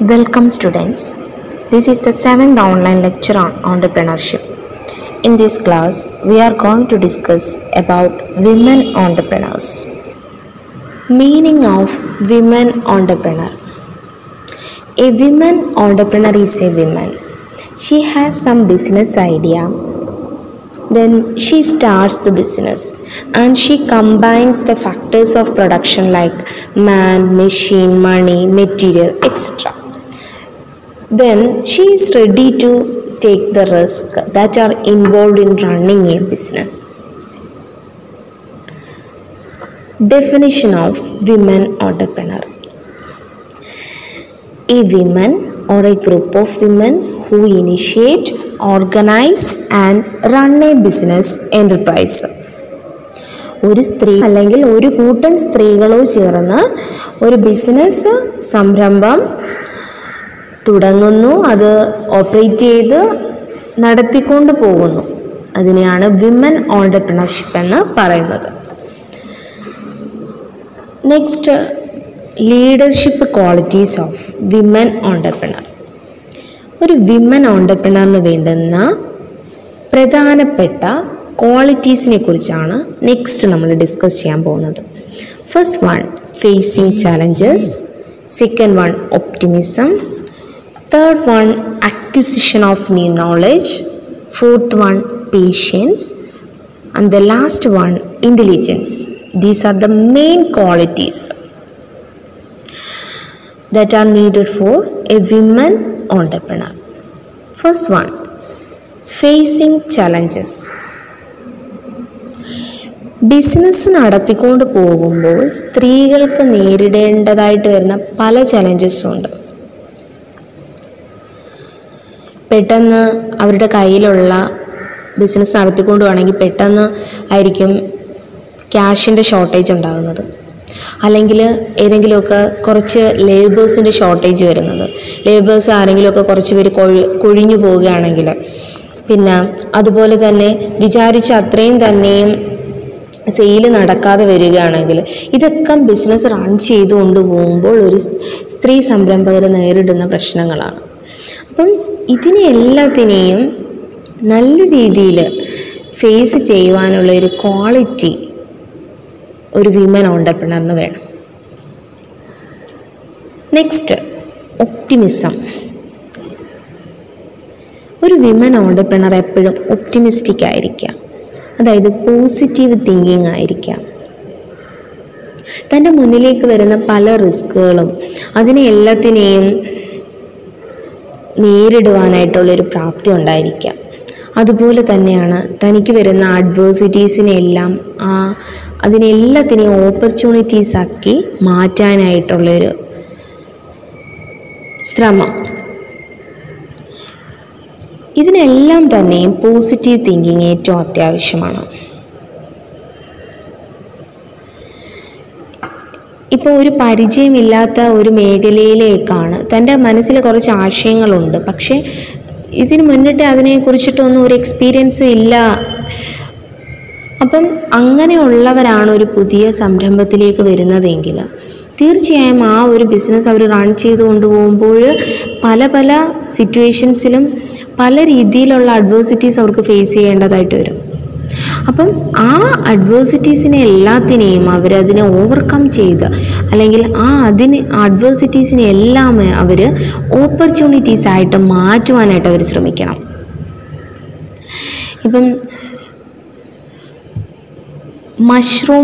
Welcome students. This is the seventh online lecture on entrepreneurship. In this class, we are going to discuss about women entrepreneurs. Meaning of women entrepreneur. A women entrepreneur is a woman. She has some business idea. Then she starts the business and she combines the factors of production like man, machine, money, material, etc. Then she is ready to take the risk that are involved in running a business. Definition of women entrepreneur a woman or a group of women who initiate, organize and run a business enterprise. ഒരു സ്ത്രീ അല്ലെങ്കിൽ ഒരു കൂട്ടം സ്ത്രീകളോ ചേർന്ന് ഒരു business സംരംഭം തുടങ്ങുന്നു അത് ഓപ്പറേറ്റ് ചെയ്ത് നടത്തിക്കൊണ്ട് പോകുന്നു അതിനെയാണ് വിമൻ ഓണ്ടർപ്രണർഷിപ്പ് എന്ന് പറയുന്നത് next leadership qualities of women entrepreneur ഒരു വിമൻ ഓണ്ടർപ്രണറിന് വേണ്ടുന്ന പ്രധാനപ്പെട്ട ക്വാളിറ്റീസിനെ കുറിച്ചാണ് നെക്സ്റ്റ് നമ്മൾ ഡിസ്കസ് ചെയ്യാൻ പോകുന്നത് first one facing challenges second one optimism third one acquisition of new knowledge fourth one patience and the last one intelligence these are the main qualities that are needed for a women entrepreneur. First one, facing challenges. Business നടത്തിക്കൊണ്ട് പോകുമ്പോൾ സ്ത്രീകൾക്ക് നേരിടേണ്ടതായിട്ട് വരുന്ന പല ചലഞ്ചസും ഉണ്ട് പെട്ടെന്ന് അവരുടെ കയ്യിലുള്ള business നടത്തിക്കൊണ്ട് വേണമെങ്കിൽ പെട്ടെന്ന് ആയിരിക്കും ക്യാഷിൻ്റെ ഷോർട്ടേജ് ഉണ്ടാകുന്നത് അല്ലെങ്കിൽ ഏതെങ്കിലുമൊക്കെ കുറച്ച് ലേബേഴ്സിൻ്റെ ഷോർട്ടേജ് വരുന്നത് ലേബേഴ്സ് ആരെങ്കിലുമൊക്കെ കുറച്ച് പേര് കൊഴി കൊഴിഞ്ഞു പോവുകയാണെങ്കിൽ പിന്നെ അതുപോലെ തന്നെ വിചാരിച്ച അത്രയും തന്നെയും സെയിൽ നടക്കാതെ വരികയാണെങ്കിൽ ഇതൊക്കെ ബിസിനസ് റൺ ചെയ്തു കൊണ്ടുപോകുമ്പോൾ ഒരു സ്ത്രീ സംരംഭകർ നേരിടുന്ന പ്രശ്നങ്ങളാണ് അപ്പം ഇതിനെ എല്ലാത്തിനെയും നല്ല രീതിയിൽ ഫേസ് ചെയ്യുവാനുള്ള ഒരു ക്വാളിറ്റി ഒരു വിമൻ ഓണ്ടർപ്രണറിന് വേണം നെക്സ്റ്റ് ഒപ്റ്റിമിസം ഒരു വിമൻ ഓണ്ടർപ്രണർ എപ്പോഴും ഒപ്റ്റിമിസ്റ്റിക് ആയിരിക്കാം അതായത് പോസിറ്റീവ് തിങ്കിങ് ആയിരിക്കാം തൻ്റെ മുന്നിലേക്ക് വരുന്ന പല റിസ്കുകളും അതിനെ എല്ലാത്തിനെയും നേരിടുവാനായിട്ടുള്ളൊരു പ്രാപ്തി ഉണ്ടായിരിക്കാം അതുപോലെ തന്നെയാണ് തനിക്ക് വരുന്ന അഡ്വേഴ്സിറ്റീസിനെ എല്ലാം ആ അതിനെല്ലാത്തിനെയും ഓപ്പർച്യൂണിറ്റീസ് ആക്കി മാറ്റാനായിട്ടുള്ളൊരു ശ്രമം ഇതിനെല്ലാം തന്നെയും പോസിറ്റീവ് തിങ്കിങ് ഏറ്റവും അത്യാവശ്യമാണ് ഇപ്പോൾ ഒരു പരിചയമില്ലാത്ത ഒരു മേഖലയിലേക്കാണ് തൻ്റെ മനസ്സിൽ കുറച്ച് ആശയങ്ങളുണ്ട് പക്ഷേ ഇതിന് മുന്നിട്ട് അതിനെക്കുറിച്ചിട്ടൊന്നും ഒരു എക്സ്പീരിയൻസും ഇല്ല അപ്പം അങ്ങനെയുള്ളവരാണ് ഒരു പുതിയ സംരംഭത്തിലേക്ക് വരുന്നതെങ്കിൽ തീർച്ചയായും ആ ഒരു ബിസിനസ് അവർ റൺ ചെയ്ത് കൊണ്ടുപോകുമ്പോൾ പല പല സിറ്റുവേഷൻസിലും പല രീതിയിലുള്ള അഡ്വേഴ്സിറ്റീസ് അവർക്ക് ഫേസ് ചെയ്യേണ്ടതായിട്ട് വരും അപ്പം ആ അഡ്വേഴ്സിറ്റീസിനെ എല്ലാത്തിനെയും അവരതിനെ ഓവർകം ചെയ്ത് അല്ലെങ്കിൽ ആ അതിന് അഡ്വേഴ്സിറ്റീസിനെ എല്ലാം അവർ ഓപ്പർച്യൂണിറ്റീസ് ആയിട്ട് മാറ്റുവാനായിട്ട് അവർ ശ്രമിക്കണം ഇപ്പം മഷ്റൂം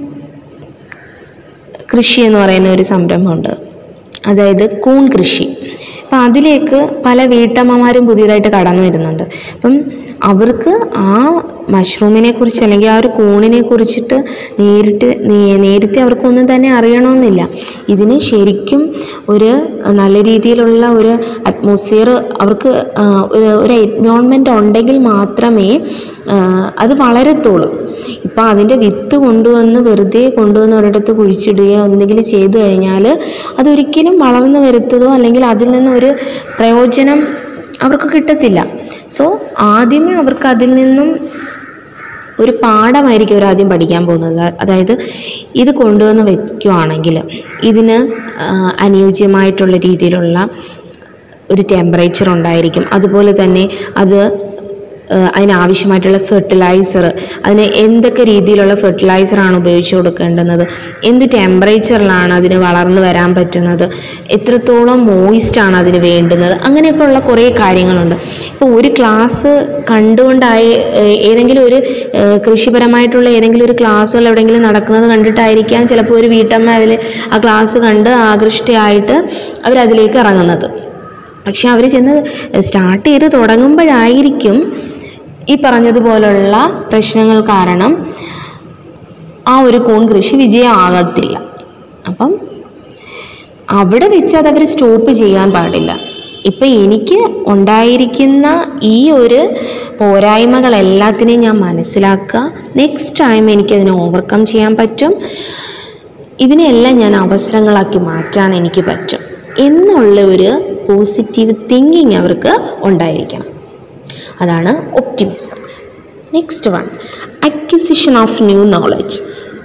കൃഷി എന്ന് പറയുന്ന ഒരു സംരംഭമുണ്ട് അതായത് കൂൺ കൃഷി അപ്പം അതിലേക്ക് പല വീട്ടമ്മമാരും പുതിയതായിട്ട് കടന്നു വരുന്നുണ്ട് അപ്പം അവർക്ക് ആ മഷ്റൂമിനെ കുറിച്ച് അല്ലെങ്കിൽ ആ ഒരു കൂണിനെ കുറിച്ചിട്ട് നേരിട്ട് നേരത്തെ അവർക്കൊന്നും തന്നെ അറിയണമെന്നില്ല ഇതിന് ശരിക്കും ഒരു നല്ല രീതിയിലുള്ള ഒരു അറ്റ്മോസ്ഫിയർ അവർക്ക് ഒരു എൻവയോൺമെൻറ്റ് ഉണ്ടെങ്കിൽ മാത്രമേ അത് വളരത്തുള്ളൂ ഇപ്പം അതിൻ്റെ വിത്ത് കൊണ്ടുവന്ന് വെറുതെ കൊണ്ടുവന്ന് ഒരിടത്ത് കുഴിച്ചിടുകയോ എന്തെങ്കിലും ചെയ്തു കഴിഞ്ഞാൽ അതൊരിക്കലും വളർന്നു വരുത്തതോ അല്ലെങ്കിൽ അതിൽ നിന്നൊരു പ്രയോജനം അവർക്ക് കിട്ടത്തില്ല സോ ആദ്യമേ അവർക്ക് അതിൽ നിന്നും ഒരു പാഠമായിരിക്കും അവർ ആദ്യം പഠിക്കാൻ പോകുന്നത് അതായത് ഇത് കൊണ്ടുവന്ന് വയ്ക്കുവാണെങ്കിൽ ഇതിന് ആ, അനുയോജ്യമായിട്ടുള്ള രീതിയിലുള്ള ഒരു ടെമ്പറേച്ചർ ഉണ്ടായിരിക്കും അതുപോലെ തന്നെ അത് ഏഹ് അതിനാവശ്യമായിട്ടുള്ള ഫെർട്ടിലൈസർ അതിന് എന്തൊക്കെ രീതിയിലുള്ള ഫെർട്ടിലൈസറാണ് ഉപയോഗിച്ച് കൊടുക്കേണ്ടുന്നത് എന്ത് ടെമ്പറേച്ചറിലാണ് അതിന് വളർന്നു വരാൻ പറ്റുന്നത് എത്രത്തോളം മോയിസ്റ്റാണ് അതിന് വേണ്ടുന്നത് അങ്ങനെയൊക്കെയുള്ള കുറേ കാര്യങ്ങളുണ്ട് ഇപ്പോൾ ഒരു ക്ലാസ് കണ്ടുകൊണ്ടായി ഏഹ് ഏതെങ്കിലും ഒരു ഏഹ് കൃഷിപരമായിട്ടുള്ള ഏതെങ്കിലും ഒരു ക്ലാസ്സുകൾ എവിടെയെങ്കിലും നടക്കുന്നത് കണ്ടിട്ടായിരിക്കാം ചിലപ്പോൾ ഒരു വീട്ടമ്മ അതിൽ ആ ക്ലാസ് കണ്ട് ആകൃഷ്ടയായിട്ട് അവരതിലേക്ക് ഇറങ്ങുന്നത് പക്ഷെ അവർ ചെന്ന് സ്റ്റാർട്ട് ചെയ്ത് തുടങ്ങുമ്പോഴായിരിക്കും ഈ പറഞ്ഞതുപോലുള്ള പ്രശ്നങ്ങൾ കാരണം ആ ഒരു കൂൺ കൃഷി വിജയമാകത്തില്ല അപ്പം അവിടെ വെച്ച് അത് അവർ സ്റ്റോപ്പ് ചെയ്യാൻ പാടില്ല ഇപ്പം എനിക്ക് ഉണ്ടായിരിക്കുന്ന ഈ ഒരു പോരായ്മകളെല്ലാത്തിനെയും ഞാൻ മനസ്സിലാക്കുക നെക്സ്റ്റ് ടൈം എനിക്കതിനെ ഓവർകം ചെയ്യാൻ പറ്റും ഇതിനെല്ലാം ഞാൻ അവസരങ്ങളാക്കി മാറ്റാൻ എനിക്ക് പറ്റും എന്നുള്ള ഒരു പോസിറ്റീവ് തിങ്കിങ് അവർക്ക് ഉണ്ടായിരിക്കണം അതാണ് optimism next one acquisition of new knowledge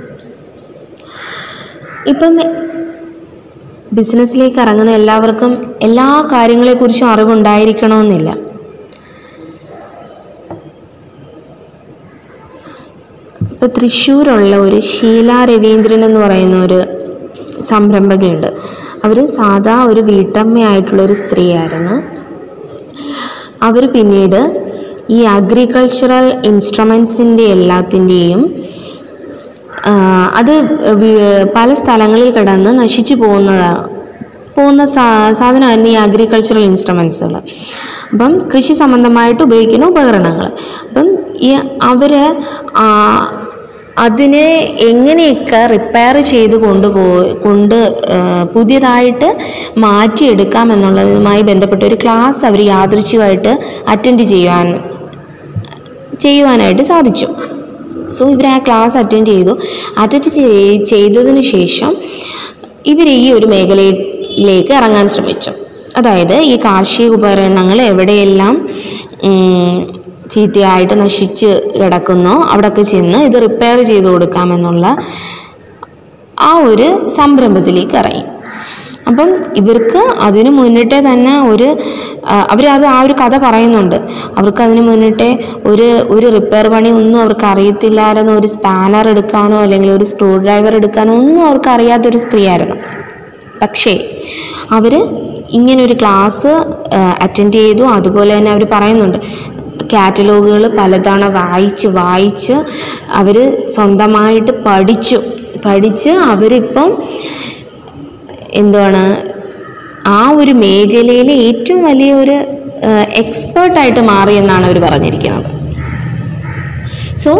ഇപ്പം ബിസിനസ്സിലേക്ക് ഇറങ്ങുന്ന എല്ലാവർക്കും എല്ലാ കാര്യങ്ങളെക്കുറിച്ചും അറിവുണ്ടായിരിക്കണമെന്നില്ല ഇപ്പോൾ തൃശ്ശൂരുള്ള ഒരു ഷീല രവീന്ദ്രൻ എന്ന് പറയുന്ന ഒരു സംരംഭകയുണ്ട് അവർ സാധാ ഒരു വീട്ടമ്മയായിട്ടുള്ള ഒരു സ്ത്രീയായിരുന്നു അവർ പിന്നീട് ഈ അഗ്രികൾച്ചറൽ ഇൻസ്ട്രുമെൻസിൻ്റെ എല്ലാത്തിൻ്റെയും ആ, അത് വി- പല സ്ഥലങ്ങളിൽ കിടന്ന് നശിച്ചു പോകുന്നതാണ് പോകുന്ന സാ സാധനമായിരുന്നു ഈ അഗ്രികൾച്ചറൽ ഇൻസ്ട്രുമെൻസുകൾ അപ്പം കൃഷി സംബന്ധമായിട്ട് ഉപയോഗിക്കുന്ന ഉപകരണങ്ങൾ അപ്പം ഈ അവർ അതിനെ എങ്ങനെയൊക്കെ റിപ്പയർ ചെയ്ത് കൊണ്ടുപോ കൊണ്ട് ആ, പുതിയതായിട്ട് മാറ്റിയെടുക്കാം എന്നുള്ളതുമായി ബന്ധപ്പെട്ട ഒരു ക്ലാസ് അവർ യാദൃച്ഛികമായിട്ട് അറ്റൻഡ് ചെയ്യുവാൻ ചെയ്യുവാനായിട്ട് സാധിച്ചു സോ ഇവർ ആ ക്ലാസ് അറ്റൻഡ് ചെയ്തു അറ്റൻഡ് ചെയ്തതിന് ശേഷം ഇവർ ഈ ഒരു മേഖലയിലേക്ക് ഇറങ്ങാൻ ശ്രമിച്ചു അതായത് ഈ കാർഷിക ഉപകരണങ്ങൾ എവിടെയെല്ലാം ഉം, ചീത്തയായിട്ട് നശിച്ച് കിടക്കുന്നോ അവിടെയൊക്കെ ചെന്ന് ഇത് റിപ്പയർ ചെയ്ത് കൊടുക്കാമെന്നുള്ള ആ ഒരു സംരംഭത്തിലേക്ക് ഇറങ്ങി അപ്പം ഇവർക്ക് അതിന് മുന്നിട്ടേ തന്നെ ഒരു അവരത് ആ ഒരു കഥ പറയുന്നുണ്ട് അവർക്ക് അതിന് മുന്നിട്ടേ ഒരു ഒരു റിപ്പയർ പണി ഒന്നും അവർക്ക് അറിയത്തില്ലായിരുന്നു ഒരു സ്പാനർ എടുക്കാനോ അല്ലെങ്കിൽ ഒരു സ്ക്രൂ ഡ്രൈവർ എടുക്കാനോ ഒന്നും അവർക്ക് അറിയാത്തൊരു സ്ത്രീയായിരുന്നു പക്ഷേ അവർ ഇങ്ങനൊരു ക്ലാസ് അറ്റൻഡ് ചെയ്തു അതുപോലെ തന്നെ അവർ പറയുന്നുണ്ട് കാറ്റലോഗുകൾ പലതവണ വായിച്ച് വായിച്ച് അവർ സ്വന്തമായിട്ട് പഠിച്ചു പഠിച്ച് അവരിപ്പം എന്താണ് ആ ഒരു മേഖലയിലെ ഏറ്റവും വലിയ ഒരു എക്സ്പേർട്ടായിട്ട് മാറി എന്നാണ് അവർ പറഞ്ഞിരിക്കുന്നത് സോ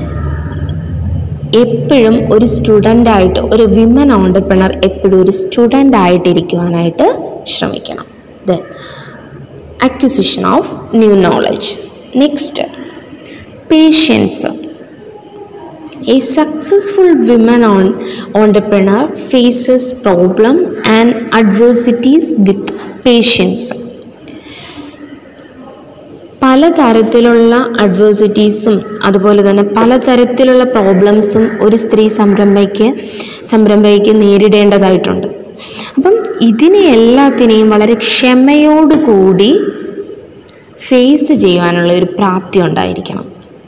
എപ്പോഴും ഒരു സ്റ്റുഡൻ്റായിട്ട് ഒരു വിമൻ ഓണ്ടർപ്രണർ എപ്പോഴും ഒരു സ്റ്റുഡൻ്റ് ആയിട്ടിരിക്കുവാനായിട്ട് ശ്രമിക്കണം then acquisition of new knowledge next patience A successful woman on entrepreneur faces problem and adversities with patience. പലതരത്തിലുള്ള അഡ്വേഴ്സിറ്റീസും അതുപോലെ തന്നെ പലതരത്തിലുള്ള പ്രോബ്ലംസും ഒരു സ്ത്രീ സംരംഭയ്ക്ക് സംരംഭയ്ക്ക് നേരിടേണ്ടതായിട്ടുണ്ട് അപ്പം ഇതിനെ എല്ലാത്തിനെയും വളരെ ക്ഷമയോടുകൂടി ഫേസ് ചെയ്യുവാനുള്ള ഒരു പ്രാപ്തി ഉണ്ടായിരിക്കണം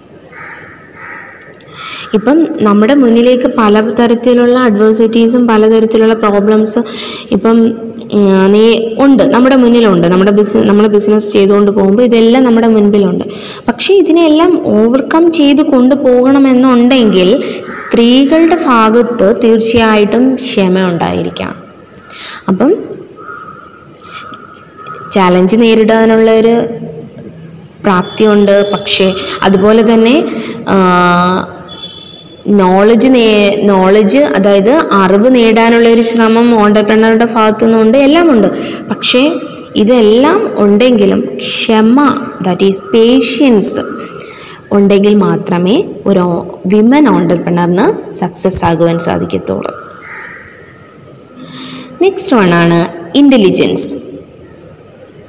ഇപ്പം നമ്മുടെ മുന്നിലേക്ക് പലതരത്തിലുള്ള അഡ്വേഴ്സിറ്റീസും പലതരത്തിലുള്ള പ്രോബ്ലംസ് ഇപ്പം ഉം, നീ ഉണ്ട് നമ്മുടെ മുന്നിലുണ്ട് നമ്മുടെ ബിസിനസ് നമ്മൾ ബിസിനസ് ചെയ്തുകൊണ്ട് പോകുമ്പോൾ ഇതെല്ലാം നമ്മുടെ മുൻപിലുണ്ട് പക്ഷേ ഇതിനെല്ലാം ഓവർകം ചെയ്ത് കൊണ്ടുപോകണമെന്നുണ്ടെങ്കിൽ സ്ത്രീകളുടെ ഭാഗത്ത് തീർച്ചയായിട്ടും ക്ഷമ ഉണ്ടായിരിക്കണം അപ്പം ചാലഞ്ച് നേരിടാനുള്ള ഒരു പ്രാപ്തിയുണ്ട് പക്ഷേ അതുപോലെ തന്നെ നോളജ് നേ നോളജ് അതായത് അറിവ് നേടാനുള്ള ഒരു ശ്രമം ഓണ്ടർപ്രണറുടെ ഭാഗത്തു നിന്നുണ്ട് എല്ലാം ഉണ്ട് പക്ഷേ ഇതെല്ലാം ഉണ്ടെങ്കിലും ക്ഷമ ദാറ്റ് ഈസ് പേഷ്യൻസ് ഉണ്ടെങ്കിൽ മാത്രമേ ഒരു വിമൻ ഓണ്ടർപ്രണറിന് സക്സസ് ആകുവാൻ സാധിക്കത്തുള്ളൂ നെക്സ്റ്റ് വൺ ആണ് intelligence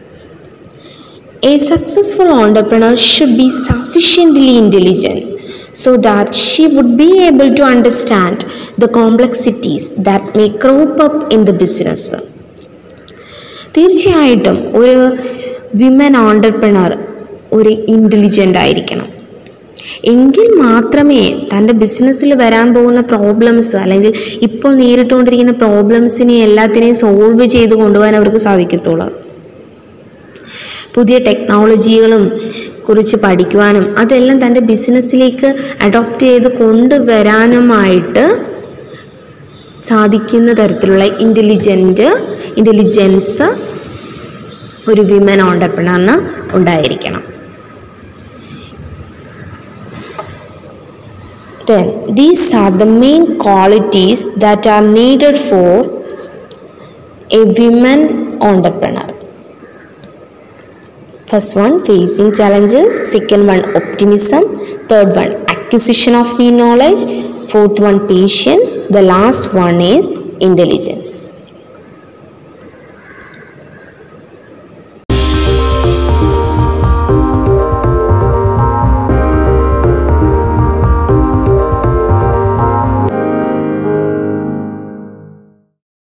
A successful entrepreneur should be sufficiently intelligent so that she would be able to understand the complexities that may crop up in the business. തീർച്ചയായിട്ടും ഒരു women entrepreneur ഒരു intelligent ആയിരിക്കണം എങ്കിൽ മാത്രമേ തൻ്റെ ബിസിനസ്സിൽ വരാൻ പോകുന്ന പ്രോബ്ലംസ് അല്ലെങ്കിൽ ഇപ്പോൾ നേരിട്ടുകൊണ്ടിരിക്കുന്ന പ്രോബ്ലംസിനെ എല്ലാത്തിനെയും സോൾവ് ചെയ്ത് കൊണ്ടുപോകാൻ അവർക്ക് സാധിക്കത്തുള്ളൂ പുതിയ ടെക്നോളജികളും കുറിച്ച് പഠിക്കുവാനും അതെല്ലാം തൻ്റെ ബിസിനസ്സിലേക്ക് അഡോപ്റ്റ് ചെയ്ത് കൊണ്ടുവരാനുമായിട്ട് സാധിക്കുന്ന തരത്തിലുള്ള ഇൻ്റലിജൻറ്റ് ഇൻ്റലിജൻസ് ഒരു വിമൻ ഓണ്ടർപ്രണറിന് ഉണ്ടായിരിക്കണം then these are the main qualities that are needed for a women entrepreneur first one facing challenges second one optimism third one acquisition of new knowledge fourth one patience the last one is intelligence